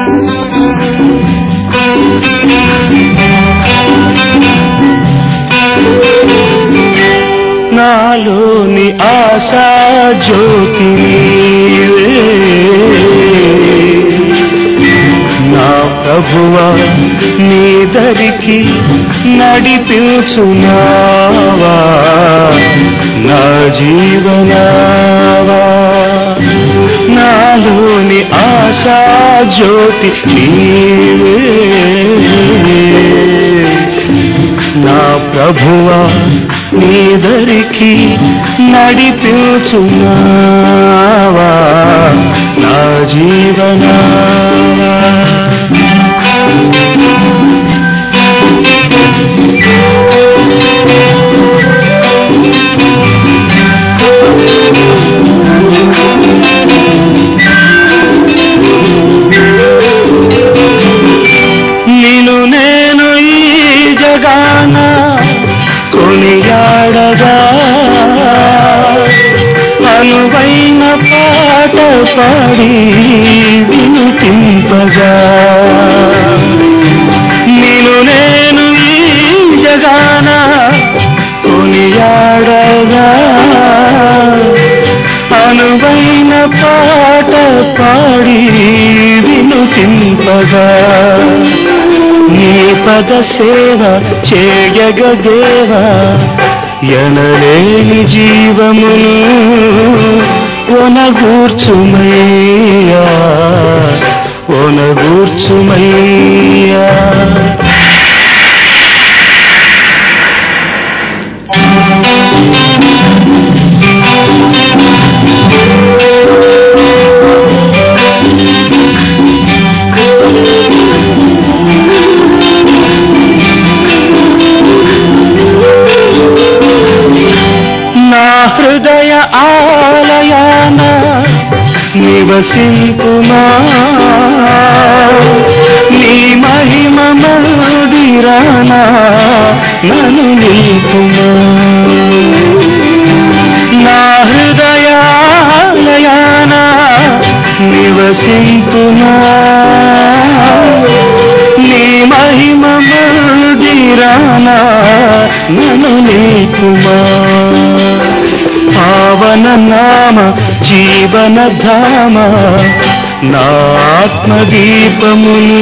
నాలోని ఆశా జ్యోతి నీవే. నా ప్రభువా నీ దరికి నడిపించునావా నా జీవనావా నాలోని ఆశా జ్యోతి నీవే నా ప్రభువా నీ దరికి నడిపించున్నావా నా జీవనావా నిన్ను నేను ఈ జగాన కొనియాడగా అనువైన పాట పాడి వినిపింపగా నిన్ను నేను ఈ జగాన కొనియాడగా అనువైన పాట పాడి వినుతింపగా నీ పద సేవ చేయగదేవా ఎనలేని జీవమును ఒనగూర్చుమయ్యా ఒనగూర్చుమయ్యా నా హృదయ ఆలయాన నివసింపుమా నీ మహిమ మందిరానా నన్ను నింపుమా నా హృదయాలయాన నివసింపుమా నీ మహిమ మందిరానా నన్ను నింపుమా పావన నామ జీవన ధామ నా ఆత్మదీపమును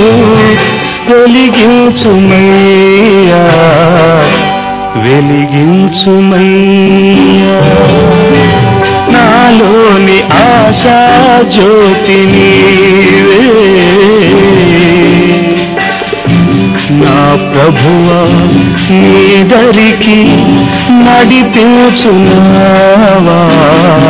వెలిగించుమయ్యా వెలిగించుమయ్యా నాలోని ఆశా జ్యోతి నీవే నా ప్రభువా నీ దరికి నడిపించునావా